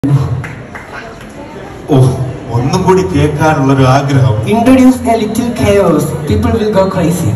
ഓ ഒന്നും കൂടി കേൾക്കാനുള്ള ഒരു ആഗ്രഹം Introduce a little chaos. People will go crazy.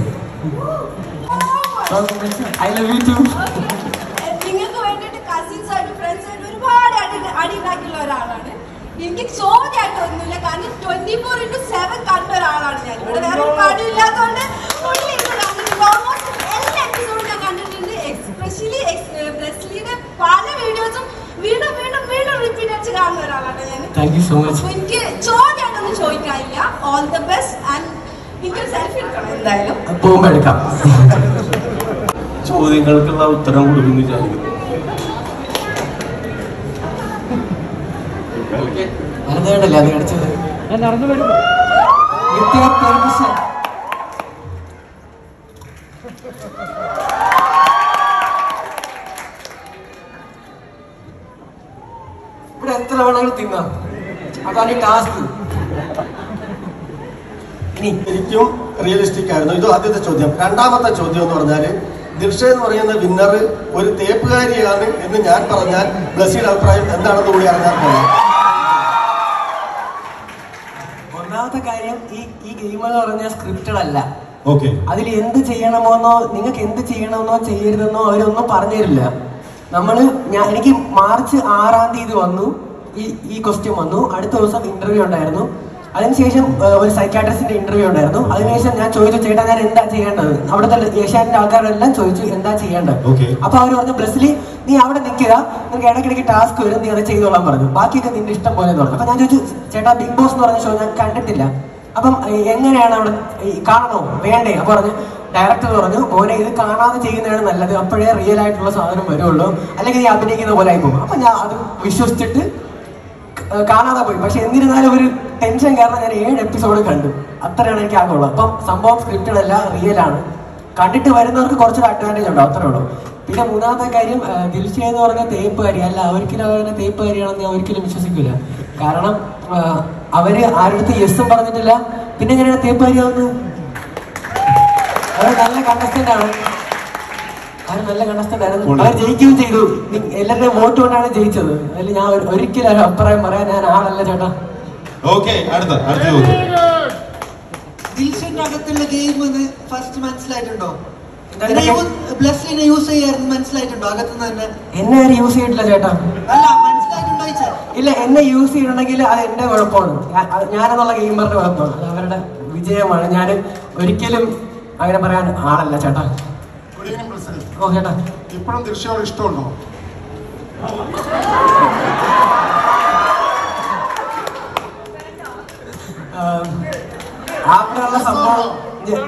I love you too. നിങ്ങൾക്ക് വേണ്ടിയിട്ട് കസിൻസ് ആയിട്ട് ഫ്രണ്ട്സ് ആയിട്ട് ഒരുപാട് അടി അടി ഉണ്ടാക്കിയുള്ള ഒരാളാണ് എനിക്ക് ചോദ്യമായിട്ട് ഒന്നുമില്ല കാരണം ട്വന്റി ഫോർ ഇന്റു സെവൻ കണ്ട ഒരാളാണ് ഞാൻ ഇവിടെ വേറെ ഒരു പടം ഇല്ലാത്തതുകൊണ്ട് ഉള്ളിൽ ഇരുന്ന് കണ്ടിട്ടുണ്ട് ഓൾമോസ്റ്റ് എല്ലാ എപ്പിസോഡും ഞാൻ കണ്ടിട്ടുണ്ട് എക്സ്പെഷ്യലി ബ്രസ്ലിയുടെ പല വീഡിയോസും വീണ്ടും വീണ്ടും വീണ്ടും റിപ്പീറ്റ് അടിച്ച് കാണുന്ന ഒരാളാണ് ഞാൻ Thank you so much. അപ്പൊ എനിക്ക് ചോദ്യമായിട്ടൊന്നും ചോദിക്കാനില്ല ഓൾ ദ ബെസ്റ്റ് ആൻഡ് എനിക്കൊരു സെൽഫി എടുക്കണം എന്തായാലും പോകുമ്പോ എടുക്കാം ചോദ്യങ്ങൾക്കുള്ള ഉത്തരം കൊടുക്കുന്നു വിചാരിക്കുന്നു വെറുതെ അത് അടിച്ചത് With your permission. ഇവിടെ എത്ര വേണമെങ്കിലും തിന്നാം അതാണ് ഈ ടാസ്ക് ഇനി ശരിക്കും റിയലിസ്റ്റിക് ആയിരുന്നു ഇത് ആദ്യത്തെ ചോദ്യം രണ്ടാമത്തെ ചോദ്യം എന്ന് പറഞ്ഞാല് ദിൽഷ എന്ന് പറയുന്ന വിന്നർ ഒരു തേപ്പുകാരിയാണ് എന്ന് ഞാൻ പറഞ്ഞാൽ ബ്ലസ്സിയുടെ അഭിപ്രായം എന്താണെന്ന് കൂടി അറിഞ്ഞാൽ കൊള്ളാം ഒന്നാമത്തെ കാര്യം ഈ ഈ ഗെയിം എന്ന് പറഞ്ഞാൽ സ്ക്രിപ്റ്റഡ് അല്ല ഓക്കെ അതിൽ എന്ത് ചെയ്യണമെന്നോ നിങ്ങൾക്ക് എന്ത് ചെയ്യണമെന്നോ ചെയ്യരുതെന്നോ അവരൊന്നും പറഞ്ഞു തരില്ല നമ്മള് ഞാൻ എനിക്ക് മാർച്ച് ആറാം തീയതി വന്നു ഈ ഈ ക്വസ്റ്റ്യൻ വന്നു അടുത്ത ദിവസം ഇന്റർവ്യൂ ഉണ്ടായിരുന്നു അതിനുശേഷം ഏഹ്, ഒരു സൈക്കാട്രിസ്റ്റിന്റെ ഇന്റർവ്യൂ ഉണ്ടായിരുന്നു അതിനുശേഷം ഞാൻ ചോദിച്ചു ചേട്ടാ ഞാൻ എന്താ ചെയ്യേണ്ടത് അവിടുത്തെ ഏഷ്യാനിന്റെ ആൾക്കാരെല്ലാം ചോദിച്ചു എന്താ ചെയ്യേണ്ടത് Okay. അപ്പൊ അവർ പറഞ്ഞു ബ്രസിലി നീ അവിടെ നിൽക്കുക നിനക്ക് ഇടയ്ക്കിടയ്ക്ക് ടാസ്ക് വരും നീ അത് ചെയ്തോളാൻ പറഞ്ഞു ബാക്കിയൊക്കെ നിന്റെ ഇഷ്ടം പോലെ എന്ന് പറഞ്ഞു അപ്പൊ ഞാൻ ചോദിച്ചു ചേട്ടാ ബിഗ് ബോസ് എന്ന് പറഞ്ഞ ഷോ ഞാൻ കണ്ടിട്ടില്ല അപ്പം ഏ, എങ്ങനെയാണ് അവിടെ ഈ കാണണോ വേണ്ടേ അപ്പൊ പറഞ്ഞു ഡയറക്ടർ പറഞ്ഞു മോനെ ഇത് കാണാതെ ചെയ്യുന്നതാണ് നല്ലത് അപ്പോഴേ റിയൽ ആയിട്ടുള്ള സാധനം വരുള്ളൂ അല്ലെങ്കിൽ നീ അഭിനയിക്കുന്ന പോലെ ആയി പോകും അപ്പൊ ഞാൻ അത് വിശ്വസിച്ചിട്ട് ക- കാണാതെ പോയി പക്ഷെ എന്നിരുന്നാലും ഒരു ടെൻഷൻ കാരണം ഞാൻ ഏഴ് എപ്പിസോഡ് കണ്ടു അത്രയാണ് എനിക്ക് ആകുള്ളൂ അപ്പം സംഭവം സ്ക്രിപ്റ്റഡ് അല്ല റിയൽ ആണ് കണ്ടിട്ട് വരുന്നവർക്ക് കുറച്ചൊരു അഡ്വാൻറ്റേജ് ഉണ്ട് അത്രേ ഉള്ളൂ പിന്നെ മൂന്നാമത്തെ കാര്യം ആ, ദിൽഷ എന്ന് പറഞ്ഞ തേപ്പ് കാരി അല്ല ഒരിക്കലും അവരെ തേപ്പ് കാരിയാണെന്ന് ഞാൻ ഒരിക്കലും വിശ്വസിക്കില്ല കാരണം ആ, അവര് ആരുടെ യെസും പറഞ്ഞിട്ടില്ല പിന്നെ എങ്ങനെയാണ് തേപ്പ് കാരിയാവുന്നത് അവർ നല്ല കണ്ടസ്റ്റന്റ് ആണ് അവർ നല്ല കണ്ടസ്റ്റന്റ് ആയിരുന്നു അവർ ജയിക്കുകയും ചെയ്തു നി- എല്ലാവരുടെയും വോട്ട് കൊണ്ടാണ് ജയിച്ചത് അതിൽ ഞാൻ ഒരു- ഒരിക്കലും ഒരു അഭിപ്രായം പറയാൻ ഞാൻ ആളല്ല ചേട്ടാ ഓക്കെ അടുത്ത അടുത്ത ചോദ്യം ദിൽഷന്റെ അകത്തുള്ള ഗെയിം എന്ന് ഫസ്റ്റ് മനസ്സിലായിട്ടുണ്ടോ എന്താണ് ബ്ലസ്സിനെ യൂസ് ചെയ്യാറുണ്ട് മനസ്സിലായിട്ടുണ്ടോ അകത്തുനിന്ന് തന്നെ എന്നെ ആരും യൂസ് ചെയ്തിട്ടില്ല ചേട്ടാ അല്ല മനസ്സിലായിട്ടുണ്ടോ ചോദിച്ചാ ഇല്ല എന്നെ യൂസ് ചെയ്യണമെങ്കിൽ അത് എന്റെ കുഴപ്പമാണ് ഞാൻ- അത് ഞാനെന്നുള്ള ഗെയിമറിന്റെ കുഴപ്പമാണ് അത് അവരുടെ വിജയമാണ് ഞാൻ ഒരിക്കലും അങ്ങനെ പറയാൻ ആളല്ല ചേട്ടാ ഗുഡ് ഈവനിങ് പ്രസിഡന്റ് ഓ ചേട്ടാ ഇപ്പോഴും ദൃശ്യോട് ഇഷ്ടമുണ്ടോ ആം, അവിടെയുള്ള സംഭവം ഞ-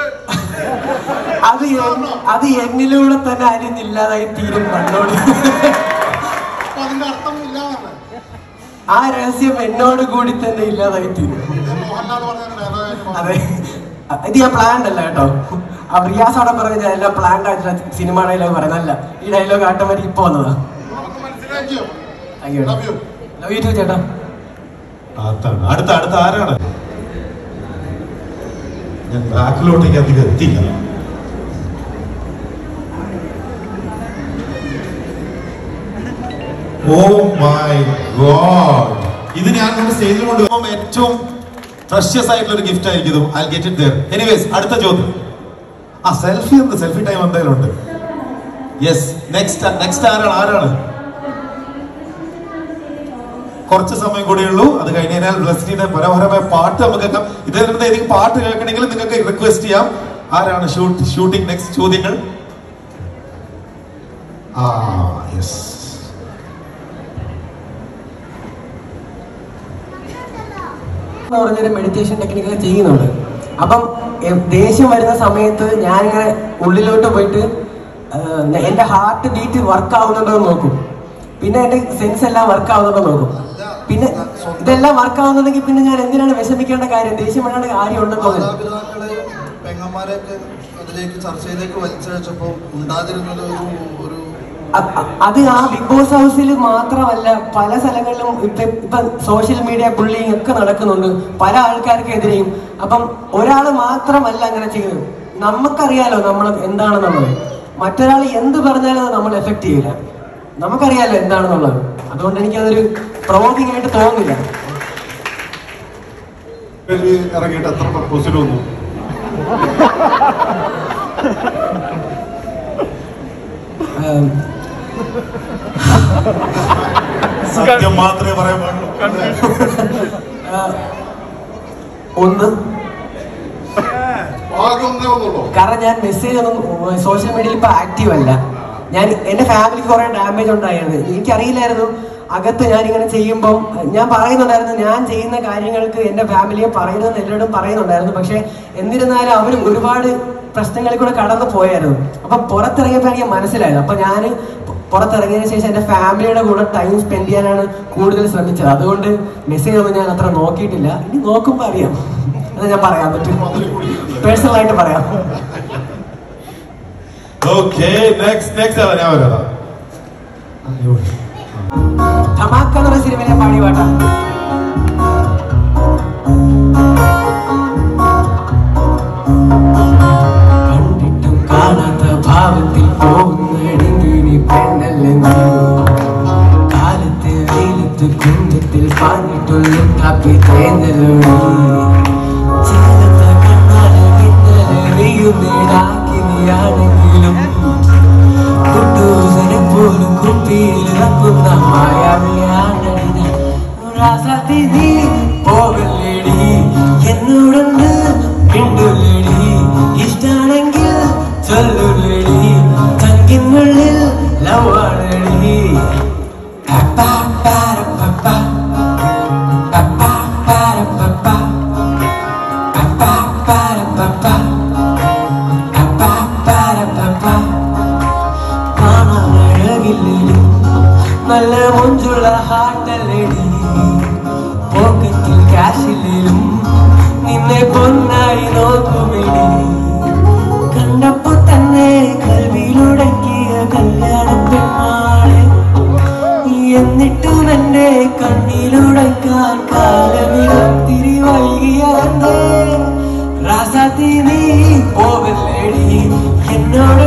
അത് എൻ- അത് എന്നിലൂടെ തന്നെ അരിഞ്ഞില്ലാതായി തീരും കണ്ടോട് അപ്പൊ അതിന്റെ അർത്ഥം ഇല്ലാതാണ് ആ രഹസ്യം എന്നോട് കൂടി തന്നെ ഇല്ലാതായി തീരും മോഹൻലാൽ പറഞ്ഞ ഡയലോഗായിട്ട് അതെ ഇത് ഞാൻ പ്ലാൻഡ് അല്ല കേട്ടോ ആ റിയാസ് അവിടെ പറഞ്ഞ ഞാൻ എല്ലാം പ്ലാൻഡ് ആയിട്ടുള്ള സിനിമ ഡയലോഗ് പറയുന്നല്ല ഈ ഡയലോഗ് ഓട്ടോമാറ്റിക് ഇപ്പൊ വന്നതാ നമുക്ക് മനസ്സിലാക്കിയോ അയ്യോ Love you. Love you too ചേട്ടാ അതാണ് അടുത്ത അടുത്ത ആരാണ് ഞാൻ ബാക്കിലോട്ടേക്ക് അധികം എത്തില്ല ഓ മൈ ഗോഡ് ഇത് ഞാൻ നമ്മുടെ സ്റ്റേജിൽ കൊണ്ടുപോകുമ്പോൾ ഏറ്റവും പ്രഷ്യസ് ആയിട്ടുള്ള ഒരു ഗിഫ്റ്റ് ആയിരിക്കും I get it there anyways അടുത്ത ചോദ്യം ആ സെൽഫി ഉണ്ട് സെൽഫി ടൈം എന്തായാലും ഉണ്ട് യെസ് നെക്സ്റ്റ് നെക്സ്റ്റ് ആരാണ് ആരാണ് കുറച്ച് സമയം കൂടിയേ ഉള്ളൂ അത് കഴിഞ്ഞ് കഴിഞ്ഞാൽ ബ്ലസ്റ്റിന്റെ മനോഹരമായ പാട്ട് നമുക്ക് കേൾക്കാം ഇതേപോലെ എനിക്ക് പാട്ട് കേൾക്കണമെങ്കിൽ നിങ്ങൾക്ക് റിക്വസ്റ്റ് ചെയ്യാം ആരാണ് ഷൂട്ട് ഷൂട്ടിംഗ് നെക്സ്റ്റ് ചോദ്യങ്ങൾ ആ യെസ് എന്ന് പറഞ്ഞൊരു മെഡിറ്റേഷൻ ടെക്നിക്കൊക്കെ ചെയ്യുന്നുണ്ട് അപ്പം എ- ദേഷ്യം വരുന്ന സമയത്ത് ഞാനിങ്ങനെ ഉള്ളിലോട്ട് പോയിട്ട് ആ, എന്റെ ഹാർട്ട് ബീറ്റ് വർക്ക് ആവുന്നുണ്ടോ എന്ന് നോക്കും പിന്നെ എന്റെ സെൻസ് എല്ലാം വർക്ക് ആവുന്നുണ്ടോ എന്ന് നോക്കും പിന്നെ ഇതെല്ലാം വർക്ക് ആവുന്നുണ്ടെങ്കിൽ പിന്നെ ഞാൻ എന്തിനാണ് വിഷമിക്കേണ്ട കാര്യം ദേഷ്യം വേണ്ട കാര്യം ഉണ്ടെന്ന് തോന്നുന്നു മാതാപിതാക്കളെയും പെങ്ങന്മാരെയൊക്കെ അതിലേക്ക് ചർച്ചയിലേക്ക് വലിച്ചഴച്ചപ്പോൾ ഉണ്ടാതിരുന്നത് ഒരു ഒരു അ- അ- അത് ആ ബിഗ് ബോസ് ഹൗസിൽ മാത്രമല്ല പല സ്ഥലങ്ങളിലും ഇപ്പൊ ഇപ്പൊ സോഷ്യൽ മീഡിയ ബുള്ളിങ് ഒക്കെ നടക്കുന്നുണ്ട് പല ആൾക്കാർക്കെതിരെയും അപ്പം ഒരാൾ മാത്രമല്ല അങ്ങനെ ചെയ്യുന്നത് നമുക്കറിയാലോ നമ്മൾ എന്താണെന്നുള്ളത് മറ്റൊരാൾ എന്ത് പറഞ്ഞാലും അത് നമ്മൾ എഫക്ട് ചെയ്യില്ല നമുക്കറിയാലോ എന്താണെന്നുള്ളത് അതുകൊണ്ട് എനിക്കതൊരു പ്രൊവോക്കിംഗ് ആയിട്ട് തോന്നുന്നില്ല വലിയ ഇറങ്ങിയിട്ട് എത്ര പ്രപ്പോസൽ വന്നു ഏം, സത്യം മാത്രമേ പറയാൻ പാടുള്ളൂ ആ, ഒന്ന് ആകെ ഒന്നേ ഒന്നുള്ളൂ കാരണം ഞാൻ മെസ്സേജ് ഒന്നും സോഷ്യൽ മീഡിയയിൽ ഇപ്പൊ ആക്റ്റീവ് അല്ല ഞാൻ എന്റെ ഫാമിലിക്ക് കുറെ ഡാമേജ് ഉണ്ടായിരുന്നു എനിക്കറിയില്ലായിരുന്നു അകത്ത് ഞാൻ ഇങ്ങനെ ചെയ്യുമ്പം ഞാൻ പറയുന്നുണ്ടായിരുന്നു ഞാൻ ചെയ്യുന്ന കാര്യങ്ങൾക്ക് എന്റെ ഫാമിലിയെ പറയരുതെന്ന് എല്ലാവരും പറയുന്നുണ്ടായിരുന്നു പക്ഷെ എന്നിരുന്നാലും അവരും ഒരുപാട് പ്രശ്നങ്ങളിൽ കൂടെ കടന്നു പോയായിരുന്നു അപ്പൊ പുറത്തിറങ്ങിയപ്പോൾ എനിക്ക് മനസ്സിലായത് അപ്പൊ ഞാൻ പുറത്തിറങ്ങിയതിനു ശേഷം എന്റെ ഫാമിലിയുടെ കൂടെ ടൈം സ്പെൻഡ് ചെയ്യാനാണ് കൂടുതൽ ശ്രമിച്ചത് അതുകൊണ്ട് മെസ്സേജ് ഒന്നും ഞാൻ അത്ര നോക്കിയിട്ടില്ല ഇനി നോക്കുമ്പോ അറിയാം അത് ഞാൻ പറയാൻ പറ്റും പേഴ്സണൽ ആയിട്ട് പറയാം ഓക്കെ നെക്സ്റ്റ് നെക്സ്റ്റ് ഞാൻ വരാം ധമാക്ക എന്ന് പറഞ്ഞ സിനിമയിലെ പാടി പാട്ടാ കണ്ടിട്ടും കാണാത്ത ഭാവത്തിൽ പോകുന്നടിഞ്ഞിനി പെണ്ണല്ലേ നീ കാലത്ത് വെയിലത്ത് കുന്തത്തിൽ പാഞ്ഞിട്ടുള്ളും കാപ്പി തേന്തല്ലോ ചേലത്ത കണ്ണാലെ മിന്നലെ വെയ്യുന്നേടാക്കി നീയാണെങ്കിലും കുട്ടൂസനെ പോലും കുപ്പിയിൽ ഇറക്കുന്ന മായാവിയാണടി ഞാൻ. രാസാത്തി നീ പോകല്ലേടി എന്നോടുണ്ട് മിണ്ടുല്ലേടി ഇഷ്ടാണെങ്കിൽ ചൊല്ലുല്ലേടി ചങ്കിനുള്ളിൽ ലവ് ആണടി പപ്പാ പാര പപ്പാ പപ്പാ പാര പപ്പാ പപ്പാ പാര പപ്പാ പപ്പാ പാര പപ്പാ കാണാനഴകില്ലേടി നല്ല മൊഞ്ചുള്ള ഹാട്ടല്ലേടി പോക്കറ്റിൽ കാശില്ലേലും നിന്നെ പൊന്നായി നോക്കുമെടി കണ്ടപ്പോ തന്നെ കൽവിയിലുടക്കിയ കല്യാണ പെണ്ണാളെ എന്നിട്ടും എന്റെ കണ്ണിലുടക്കാൻ കാലമിടത്തിരി വൈകിയാണ്ടേ രാസാത്തി നീ പോകല്ലേടി എന്നോട്